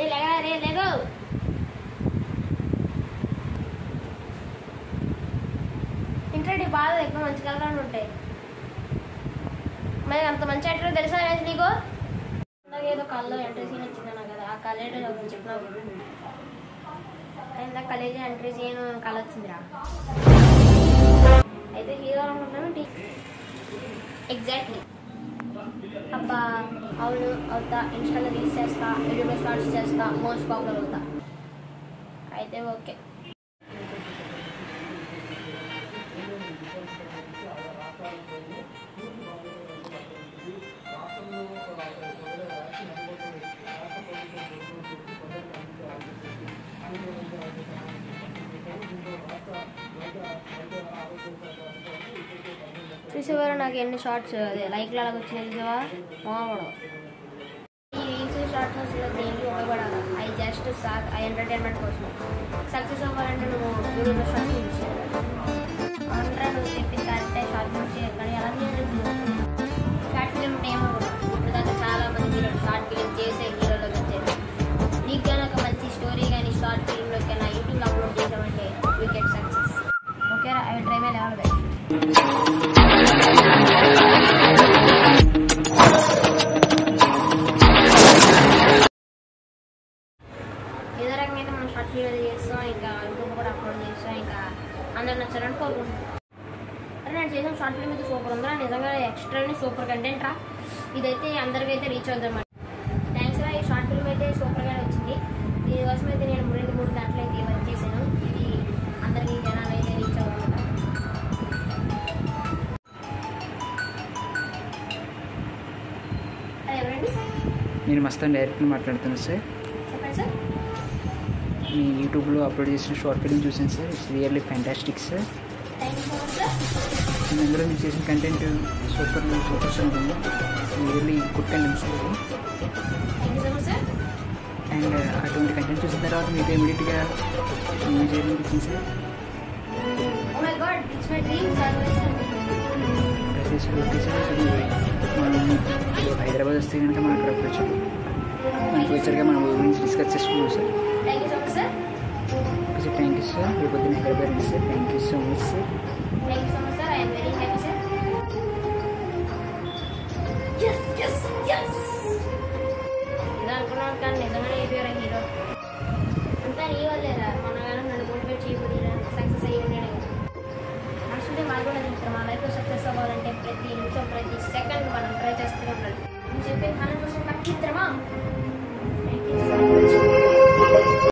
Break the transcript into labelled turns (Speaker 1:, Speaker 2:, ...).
Speaker 1: లేగా రే లేగో ఇంట్లో బాగా ఎక్కువ మంచి కలర్ ఉంటాయి మరి అంత మంచి యాక్టర్ తెలుసా ఏంటి నీకు ఇందాక ఏదో కళ్ళు ఎంట్రీ సీన్ వచ్చిందన్నా కదా ఆ కళ ఏంటో ఒకటి చెప్పినావు ఇందాక కలేజీ ఎంట్రీ సీన్ కళ వచ్చిందిరా అయితే హీరో అనుకుంటున్నాను ఎగ్జాక్ట్లీ అబ్బా అవును అవుతా ఇన్స్టాలో రీల్స్ చేస్తా యూట్యూబ్లో షార్ట్స్ చేస్తా మోస్ట్ పాపులర్ అవుతా అయితే ఓకే చూసేవారు నాకు ఎన్ని షార్ట్స్ అదే లైక్లు అలాగ వచ్చినాయి చూసావా మామూలు ఈ రీల్స్ షార్ట్స్ అసలు దేనికి ఉపయోగపడాలి అవి జస్ట్ సాక్ ఆ ఎంటర్టైన్మెంట్ కోసం సక్సెస్ అవ్వాలంటే నువ్వు యూట్యూబ్లో షార్ట్స్ యూజ్ చేయాలి అంటే నువ్వు చెప్పింది కరెక్టే షార్ట్ యూజ్ చేయాలి కానీ ఎలా చేయాలి షార్ట్ ఫిలిం అంటే ఏమనుకున్నావు ఇప్పుడు దాకా చాలా మంది హీరోలు షార్ట్ ఫిలిం చేసే హీరోలోకి వచ్చారు నీకు కానీ ఒక మంచి స్టోరీ కానీ షార్ట్ ఫిలింలోకి కానీ యూట్యూబ్లో అప్లోడ్ చేసామంటే యూ గెట్ సక్సెస్ ఓకేరా I try my level best ఏదో రకంగా అయితే మనం షార్ట్ వీడియో చేస్తాం ఇంకా యూట్యూబ్ కూడా అప్లోడ్ చేస్తాం ఇంకా అందరు నచ్చారని కోరుకుంటున్నాం అరే నేను చేసిన షార్ట్ ఫిల్మ్ అయితే సూపర్ ఉందా నిజంగా ఎక్స్ట్రాని సూపర్ కంటెంట్ రా ఇదైతే అందరికీ అయితే రీచ్ అవుతుంది అన్నమాట థ్యాంక్స్ రా ఈ షార్ట్ ఫిల్మ్ అయితే సూపర్గానే వచ్చింది దీనికోసం అయితే నేను రెండు మూడు గంటలు అయితే వర్క్ చేశాను ఇది అందరికీ జనాలు అయితే రీచ్ అవ్వాలన్నమాట అదే ఎవరండి
Speaker 2: నేను మస్తాన్ డైరెక్ట్గా మాట్లాడుతున్నాను సార్
Speaker 1: చెప్పండి సార్
Speaker 2: మీ యూట్యూబ్లో అప్లోడ్ చేసిన షార్ట్ ఫిల్మ్ చూసాను sir it's really fantastic sir
Speaker 1: thank you so much sir
Speaker 2: నేను అందులో మీరు చేసిన కంటెంట్ సూపర్ సూపర్ సార్ ఉంటుంది it's really good content sir
Speaker 1: thank you so much sir
Speaker 2: and అటువంటి కంటెంట్ చూసిన తర్వాత మీకు ఇమీడియట్గా ఏం చేయాలనిపించింది sir
Speaker 1: oh my god it's my dream sir
Speaker 2: అదే సార్ ఓకే సార్ అది మనం ఇప్పుడు హైదరాబాద్ వస్తే కనుక మనం అక్కడ ఫ్యూచర్ మన ఫ్యూచర్గా మనం ఊరి గురించి డిస్కస్ చేసుకున్నాం sir
Speaker 1: thank you so much sir
Speaker 2: okay sir thank you sir రేపు పొద్దున్న హైదరాబాద్ రండి sir thank you so much sir
Speaker 1: thank you so much sir I'm very happy sir yes yes yes ఇలా అనుకున్నాను కానీ నిజంగానే అయిపోయారా హీరో అంతా నీ వల్లేరా మన కానీ నన్ను మోటివేట్ చేయబోదు సక్సెస్ అయ్యి ఉన్నాడు మనసుంటే మాకు కూడా తెలుస్తుంది మా లైఫ్లో సక్సెస్ అవ్వాలంటే ప్రతి నిమిషం ప్రతి సెకండ్ మనం ట్రై చేస్తూనే ఉండాలి నువ్వు చెప్పేది హండ్రెడ్ పర్సెంట్ ఖచ్చితమా థ్యాంక్ యూ సో